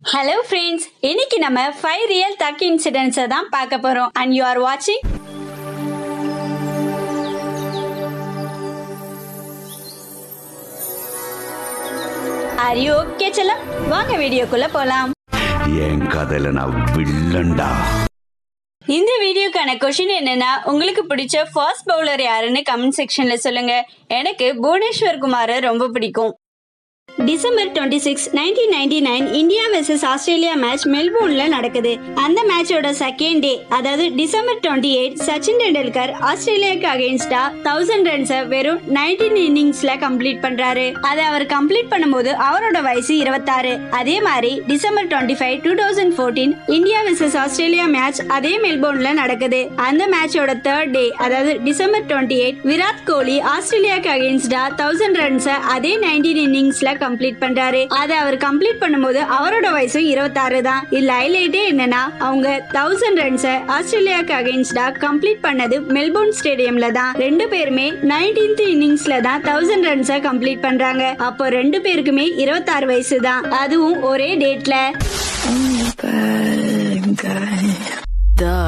Hello friends இன்னைக்கு நம்ம five real தக் இன்சிடென்ட்ஸை தான் பார்க்க போறோம் அண்ட் யூ ஆர் வாட்சிங் ஆர் யூ ஓகே செல்லம் வாங்க வீடியோக்குள்ள போலாம் என் கதையில நான் வில்லன்டா இந்த வீடியோக்கான கொஷின் என்னன்னா உங்களுக்கு பிடிச்ச ஃபாஸ்ட் பவுலர் யாருன்னு கமெண்ட் செக்ஷன்ல சொல்லுங்க எனக்கு புவனேஸ்வர் குமாரை ரொம்ப பிடிக்கும் December twenty six nineteen ninety nine India versus Australia match மெல்போர்ன்ல நடக்குது அந்த மேட்சோட செகண்ட் டே அதாவது December twenty eight Sachin Tendulkar ஆஸ்திரேலியாவுக்கு அகேன்ஸ்டா தௌசண்ட் ரன்ஸை வெறும் நைன்டீன் இன்னிங்ஸ்ல கம்ப்ளீட் பண்றாரு அதை அவர் கம்ப்ளீட் பண்ணும்போது அவரோட வயசு இருபத்தாறு அதே மாதிரி December twenty five two thousand fourteen India versus Australia match அதே மெல்போர்ன்ல நடக்குது அந்த மேட்சோட தேர்ட் டே அதாவது December twenty eight Virat Kohli ஆஸ்திரேலியாவுக்கு அகேன்ஸ்டா தௌசண்ட் ரன்ஸை அதே நைன்டீன் இன்னிங்ஸ்ல கம்ப்ளீட் பண்றாரு அதை அவர் கம்ப்ளீட் பண்ணும்போது அவரோட வயசு இருபத்தாறு தான் இதுல ஹைலைட்டே என்னன்னா அவங்க தௌசண்ட் ரன்ஸை ஆஸ்திரேலியாவுக்கு அகேன்ஸ்டா கம்ப்ளீட் பண்ணது மெல்போர்ன் ஸ்டேடியம்ல தான் ரெண்டு பேருமே நைன்டீன்த் இன்னிங்ஸ்ல தான் தௌசண்ட் ரன்ஸை கம்ப்ளீட் பண்றாங்க அப்போ ரெண்டு பேருக்குமே இருபத்தாறு வயசு தான் அதுவும் ஒரே டேட்ல bad guy. Duh.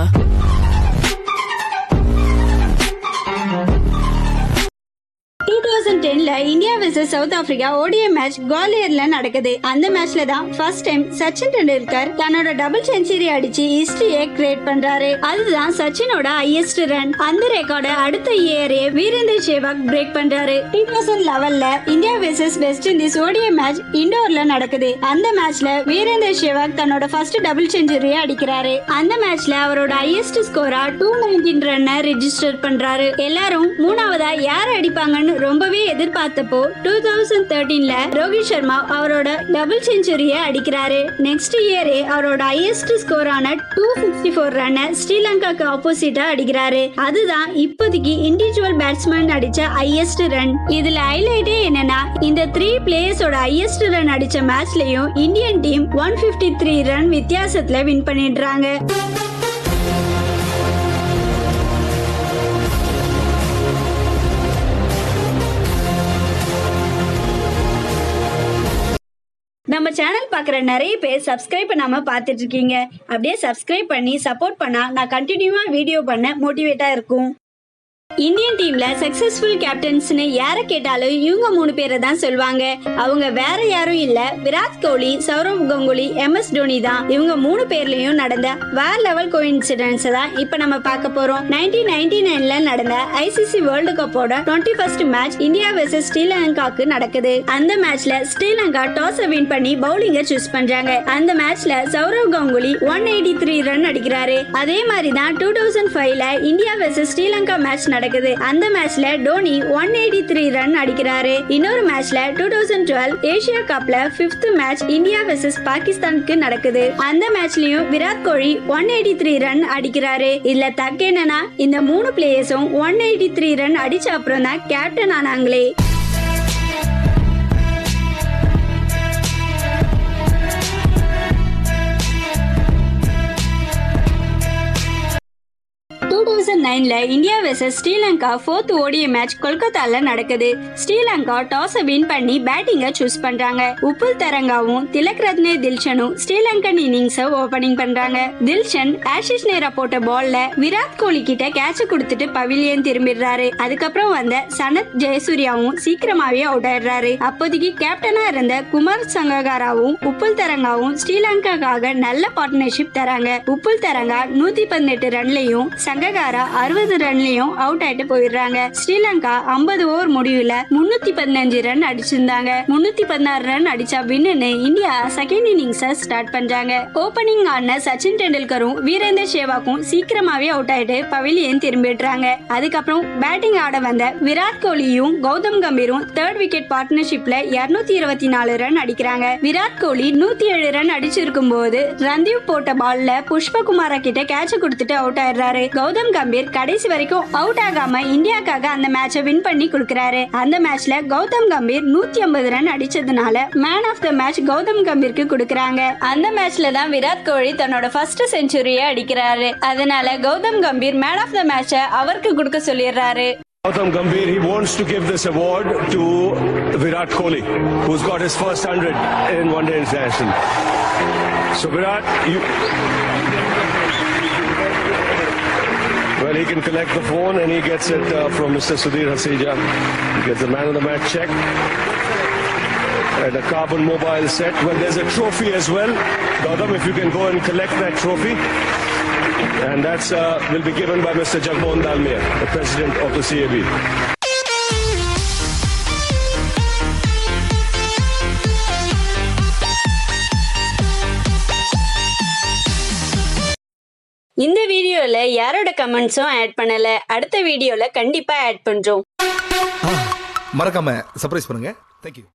Two thousand டென்ல India versus South Africa ODI match குவாலியர்ல நடக்குது அந்த மேட்ச்ல தான் ஃபர்ஸ்ட் டைம் சச்சின் டெண்டுல்கர் தன்னோட டபுள் செஞ்சுரி அடிச்சு ஹிஸ்டரியை கிரியேட் பண்றாரு அதுதான் சச்சினோட ஹையஸ்ட் ரன் அந்த ரெக்கார்டை அடுத்த இயரே வீரேந்தர் சேவாக் பிரேக் பண்றாரு டூ தௌசண்ட் லெவல்ல India versus West Indies ODI match இண்டோர்ல நடக்குது அந்த மேட்ச்ல வீரேந்தர் சேவாக் தன்னோட ஃபர்ஸ்ட் டபுள் செஞ்சுரியை அடிக்கிறாரு அந்த மேட்ச்ல அவரோட ஹையஸ்ட் ஸ்கோரா டூ நைன்டீன் ரன்னை ரெஜிஸ்டர் பண்றாரு எல்லாரும் மூணாவதா யார் அடிப்பாங்கன்னு ரொம்பவே எதிர்பார்த்தப்போ டூ தௌசண்ட் தேர்ட்டீன்ல ரோஹித் சர்மா அவரோட டபுள் செஞ்சுரியை அடிக்கிறாரு நெக்ஸ்ட் இயரே அவரோட ஹையஸ்ட் ஸ்கோரான டூ சிக்ஸ்டி ஃபோர் ரன்னை ஸ்ரீலங்காக்கு ஆப்போசிட்டா அடிக்கிறாரு அதுதான் இப்போதைக்கு இண்டிவிஜுவல் பேட்ஸ்மேன் அடிச்ச ஹையஸ்ட் ரன் இதுல ஹைலைட்டே என்னன்னா இந்த த்ரீ பிளேயர்ஸோட ஹையஸ்ட் ரன் அடிச்ச மேட்ச்லயும் Indian team one fifty three run வித்தியாசத்துல வின் பண்ணிடுறாங்க நம்ம சேனல் பார்க்குற நிறைய பேர் சப்ஸ்கிரைப் பண்ணாம பார்த்துட்டு இருக்கீங்க அப்படியே சப்ஸ்கிரைப் பண்ணி சப்போர்ட் பண்ணா நான் கண்டினியூவா வீடியோ பண்ண மோட்டிவேட்டா இருக்கும் இந்தியன் டீம்ல சக்சஸ்ஃபுல் கேப்டன்ஸ்னு யாரை கேட்டாலும் இவங்க மூணு பேரை தான் சொல்லுவாங்க அவங்க வேற யாரும் இல்ல விராட் கோலி சௌரவ் கங்குலி எம் எஸ் தோனி தான் இவங்க மூணு பேர்லயும் நடந்த வேற லெவல் கோயின்சிடன்ஸ் தான் இப்ப நம்ம பார்க்க போறோம் நைன்டீன் நைன்டி நைன்ல நடந்த ஐசிசி வேர்ல்டு கப்போட twenty first match India versus ஸ்ரீலங்காக்கு நடக்குது அந்த மேட்ச்ல ஸ்ரீலங்கா டாஸ் வின் பண்ணி பவுலிங்க சூஸ் பண்றாங்க அந்த மேட்ச்ல Sourav Ganguly one eighty three run அடிக்கிறாரு அதே மாதிரி தான் டூ தௌசண்ட் ஃபைவ்ல இந்தியா வெர்சஸ் ஸ்ரீலங்கா மேட்ச் நடக்குது அந்த மேட்ச்ல Dhoni one eighty three run அடிக்கிறாரு இன்னொரு மேட்ச்ல டூ தௌசண்ட் டுவெல் ஏசியா கப்ல பிப்த் மேட்ச் இந்தியா வெர்சஸ் பாகிஸ்தானுக்கு நடக்குது அந்த மேட்ச்லயும் Virat Kohli one eighty three run அடிக்கிறாரு இதுல தக்க என்னன்னா இந்த மூணு பிளேயர்ஸும் ஒன் எயிட்டி த்ரீ ரன் அடிச்ச அப்புறம் தான் கேப்டன் ஆனாங்களே டூ தௌசண்ட் நைன்ல இந்தியா வெர்சஸ் ஸ்ரீலங்கா ஃபோர்த் ஓடிய மேட்ச் கொல்கத்தால நடக்குது ஸ்ரீலங்கா டாஸை வின் பண்ணி பேட்டிங்கை சூஸ் பண்றாங்க உப்புல் தரங்காவும் திலக் ரத்னே தில்ஷனும் ஸ்ரீலங்கன் இன்னிங்ஸை ஓபனிங் பண்றாங்க தில்ஷன் ஆஷிஷ் நேரா போட்ட பால்ல விராட் கோலி கிட்ட கேட்ச் கொடுத்துட்டு பவிலியன் திரும்பிடுறாரு அதுக்கப்புறம் வந்த சனத் ஜெயசூர்யாவும் சீக்கிரமாவே அவுட் ஆயிடுறாரு அப்போதைக்கு கேப்டனா இருந்த குமார் சங்ககாராவும் உப்புல் தரங்காவும் ஸ்ரீலங்காக்காக நல்ல பார்ட்னர்ஷிப் தராங்க உப்புல் தரங்கா நூத்தி பதினெட்டு ரன்லயும் சங்ககாரா அறுபது ரன்லயும் அவுட் ஆயிட்டு போயிடுறாங்க ஸ்ரீலங்கா ஐம்பது ஓவர் முடிவுல முன்னூத்தி பதினஞ்சு ரன் அடிச்சிருந்தாங்க முன்னூத்தி பதினாறு ரன் அடிச்சா win India second innings start பண்றாங்க ஓபனிங் ஆடின சச்சின் டெண்டுல்கரும் வீரேந்தர் சேவாக்கும் சீக்கிரமாவே அவுட் ஆயிட்டு பவிலியன் திரும்பிடுறாங்க அதுக்கப்புறம் பேட்டிங் ஆட வந்த விராட் கோலியும் கௌதம் கம்பீரும் தேர்ட் விக்கெட் பார்ட்னர்ஷிப்ல இருநூத்தி இருபத்தி நாலு ரன் அடிக்கிறாங்க விராட் கோலி நூத்தி ஏழு ரன் அடிச்சிருக்கும் போது ரந்தீப் போட்ட பால்ல புஷ்பகுமாரா கிட்ட கேட்ச் கொடுத்துட்டு அவுட் ஆயிடுறாரு கௌதம் கம்பீர் கடைசி வரைக்கும் அவுட் ஆகாம இந்தியாக்காக அந்த மேட்சை வின் பண்ணி கொடுக்கறாரு அந்த மேட்ச்ல கௌதம் கம்பீர் நூத்தி ஐம்பது ரன் அடிச்சதுனால man of the match Gautam கம்பீருக்கு கொடுக்கறாங்க அந்த மேட்ச்ல தான் விராட் கோலி தன்னோட ஃபர்ஸ்ட் செஞ்சுரியை அடிக்கிறாரு அதனால Gautam Gambhir man of the மேட்சை அவருக்கு கொடுக்க சொல்லிடுறாரு Gautam Gambhir, he wants to give this award to Virat Kohli, who's got his first 100 in one day international. So Virat, you. Well, he can collect the phone and he gets it uh, from Mr. Sudhir Hasija. He gets the man of the match check. And a carbon mobile set. Well, there's a trophy as well. Gautam, if you can go and collect that trophy. And that's uh, will be given by Mr. Jagmohan Dalmia, the president of the CAB. இந்த வீடியோல யாரோட கமெண்ட்ஸும் add பண்ணல அடுத்த வீடியோல கண்டிப்பா add பண்றோம் மறக்காம surprise பண்ணுங்க தேங்க்யூ